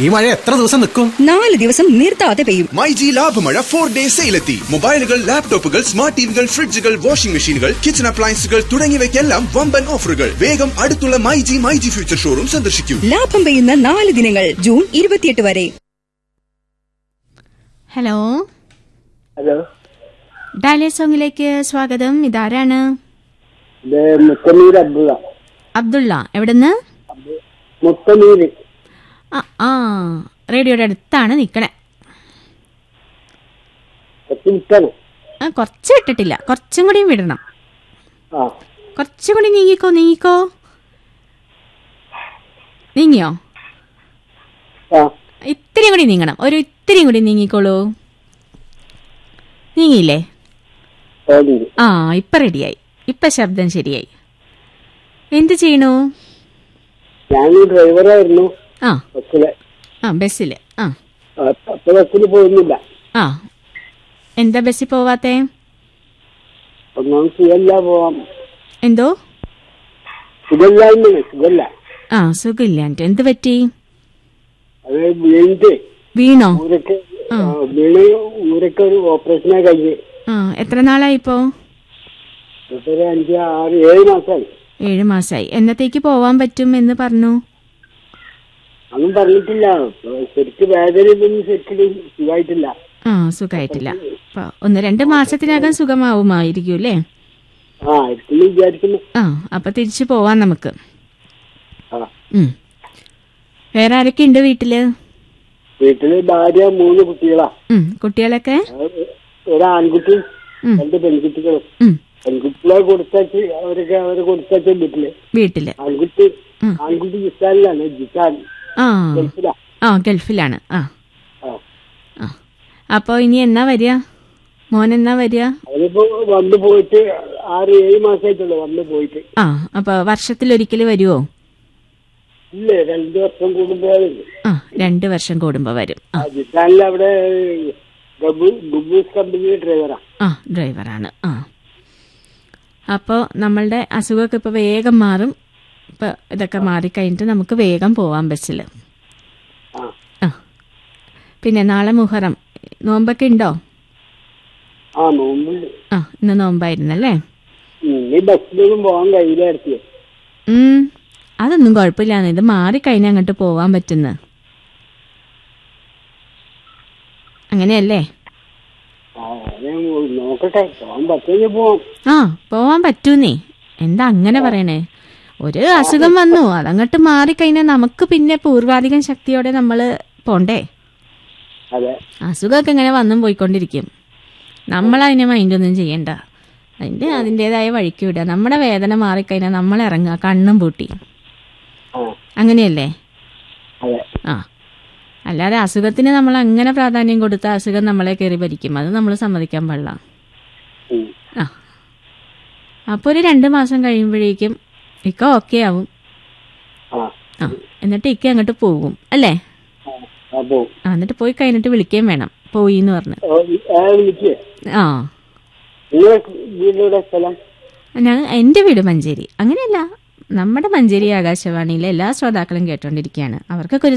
ഈ മഴ എത്ര ദിവസം നിൽക്കും നാല് ദിവസം നിർത്താതെ പെയ്യും മൈജി ലാഭമഴ ഫോർ ഡേ സെയിലെത്തി മൊബൈലുകൾ ലാപ്ടോപ്പുകൾ സ്മാർട്ട് ടിവികൾ ഫ്രിഡ്ജുകൾ വാഷിംഗ് മെഷീനുകൾ കിച്ചൺ അപ്ലയൻസുകൾ തുടങ്ങിയവയ്ക്കെല്ലാം വമ്പൻ ഓഫറുകൾ വേഗം അടുത്തുള്ള മൈജി മൈജി ഫ്യൂച്ചർ ഷോറൂം സന്ദർശിക്കൂ ലാഭം പെയ്യുന്ന നാല് ദിനങ്ങൾ ജൂൺ ഇരുപത്തിയെട്ട് വരെ ഹലോ ഹലോ ഡാലിയ സോങ്ങിലേക്ക് സ്വാഗതം ഇതാരാണ് ഇത് മുത്തമീർ അബ്ദുള്ള അബ്ദുള്ള എവിടുന്ന് മുത്തമീർ ആ ആ റേഡിയോയുടെ അടുത്താണ് നിൽക്കണേ എത്തിരിക്കാണ് ആ കുറച്ച് വിട്ടിട്ടില്ല കുറച്ചും കൂടിയും വിടണം ആ കുറച്ചും കൂടി നീങ്ങിക്കോ നീങ്ങിക്കോ നീങ്ങിയോ ആ ഇത്തിരി കൂടി നീങ്ങണം ഒരു ഇത്തിരി കൂടി നീങ്ങിക്കോളൂ നീങ്ങിയില്ലേ ഓടിണ്ട് ആ ഇപ്പൊ റെഡിയായി ഇപ്പൊ ശബ്ദം ശരിയായി എന്ത് ചെയ്യണു ഞാൻ ഡ്രൈവറായിരുന്നു ആ ബസ്സിലെ ആ ബസ്സിൽ ആ ആ, അപ്പൊ ബസ്സിൽ പോകുന്നില്ല ആ എന്താ ബസ്സിൽ പോവാത്തേ ഒന്നാം സുഖല്ല പോവാം എന്തോ സുഖമില്ലായ്മയാണ് സുഖല്ല ആ സുഖമില്ലാണ്ട് എന്ത് പറ്റി അത് വീണിട്ട് വീണോ ഊരൊക്കെ ആ, വീണ് ഊരൊക്കെ ഒരു ഓപ്പറേഷനെ കഴിഞ്ഞ് ആ എത്ര നാളായിപ്പോ ഇപ്പൊ ഒരു അഞ്ച് ആറ് ഏഴ് മാസമായി ഏഴ് മാസമായി എന്നത്തേക്ക് പോവാൻ പറ്റും എന്ന് പറഞ്ഞു അതൊന്നും പറഞ്ഞിട്ടില്ല ഇപ്പൊ ശരിക്ക് വേദന ഇതൊന്നും ശരിക്കും സുഖമായിട്ടില്ല ആ സുഖമായിട്ടില്ല അപ്പൊ ഒന്ന് രണ്ട് മാസത്തിനകം സുഖമാവുമായിരിക്കും അല്ലേ ആ ആയിരിക്കും വിചാരിക്കുന്നു ആ അപ്പൊ തിരിച്ചു പോവാം നമുക്ക് ആ ഉം. വേറെ ആരൊക്കെ ഉണ്ട് വീട്ടില് വീട്ടില് ഭാര്യ മൂന്ന് കുട്ടികളാ ഉം. കുട്ടികളൊക്കെ ഒരു ആൺകുട്ടി ഉം. രണ്ട് പെൺകുട്ടികളും ഉം. പെൺകുട്ടികളെ കൊടുത്തച്ച് അവരൊക്കെ അവരെ കൊടുത്തച്ച വീട്ടില് വീട്ടില് ആൺകുട്ടി ഉം. ആൺകുട്ടി ജിസാനിലാണ് ജിസാൻ ആ ഗൾഫിലാ ആ ഗൾഫിലാണ് ആ ആ. ആ അപ്പൊ ഇനി എന്നാ വരിക മോൻ എന്നാ വരിക അവരിപ്പോ വന്നു പോയിട്ട് ആറ് ഏഴ് മാസമായിട്ടുള്ളൂ വന്നു പോയിട്ട് ആ അപ്പൊ വർഷത്തിലൊരിക്കൽ വരുവോ ഇല്ലേ രണ്ടു വർഷം കൂടുമ്പോഴേ ആ രണ്ട് വർഷം കൂടുമ്പോ വരും ആ ജിസാനിൽ അവിടെ ഗബൂ- ഗുബൂസ് കമ്പനി ഡ്രൈവറാ ആ ഡ്രൈവറാണ് ആ അപ്പോൾ നമ്മളുടെ അസുഖമൊക്കെ ഇപ്പോൾ വേഗം മാറും ഇപ്പോൾ ഇതൊക്കെ മാറിക്കഴിഞ്ഞിട്ട് നമുക്ക് വേഗം പോവാം ബസ്സിൽ ആ ആ പിന്നെ നാളെ മുഹറം നോമ്പൊക്കെ ഉണ്ടോ ആ നോമ്പുണ്ട് ആ ഇന്ന് നോമ്പായിരുന്നല്ലേ ഇനി ബസ്സിലൊന്നും പോകാൻ കഴിയില്ല ഇടയ്ക്ക് ഉം, അതൊന്നും കുഴപ്പമില്ലാന്ന് ഇത് മാറിക്കഴിഞ്ഞാൽ അങ്ങോട്ട് പോവാൻ പറ്റുന്ന അങ്ങനെയല്ലേ ആ ഞാൻ നോക്കട്ടെ പോകാൻ പറ്റുമെങ്കിൽ പോവാം ആ പോവാൻ പറ്റൂന്നേ എന്താ അങ്ങനെ പറയണേ ഒരു അസുഖം വന്നു അതങ്ങോട്ട് മാറിക്കഴിഞ്ഞാൽ നമുക്ക് പിന്നെ പൂർവാധികം ശക്തിയോടെ നമ്മൾ പോണ്ടേ അതെ അസുഖമൊക്കെ ഇങ്ങനെ വന്നും പോയിക്കൊണ്ടിരിക്കും നമ്മളതിനെ മൈൻഡൊന്നും ചെയ്യണ്ട അതിൻ്റെ അതിൻ്റെതായ വഴിക്ക് വിടുക നമ്മുടെ വേദന മാറിക്കഴിഞ്ഞാൽ നമ്മൾ ഇറങ്ങുക കണ്ണും പൂട്ടി ആ അങ്ങനെയല്ലേ അതെ ആ അല്ലാതെ അസുഖത്തിന് നമ്മൾ അങ്ങനെ പ്രാധാന്യം കൊടുത്ത അസുഖം നമ്മളെ കയറി ഭരിക്കും അത് നമ്മൾ സമ്മതിക്കാൻ പാടില്ല ഉം. ആ അപ്പോൾ ഒരു രണ്ട് മാസം കഴിയുമ്പോഴേക്കും ഇക്ക ഓക്കെ ആവും ആ ആ എന്നിട്ട് ഇക്ക അങ്ങോട്ട് പോകും അല്ലേ ആ, ആ പോവും ആ എന്നിട്ട് പോയി കഴിഞ്ഞിട്ട് വിളിക്കുകയും വേണം പോയി എന്ന് പറഞ്ഞ് ഓ, ആ, വിളിക്ക് ആ നിങ്ങളെ വീടിവിടെ സ്ഥലം ഞാൻ എൻ്റെ വീട് മഞ്ചേരി അങ്ങനെയല്ല നമ്മുടെ മഞ്ചേരി ആകാശവാണിയിലെ എല്ലാ ശ്രോതാക്കളും കേട്ടോണ്ടിരിക്കുകയാണ് അവർക്കൊക്കെ ഒരു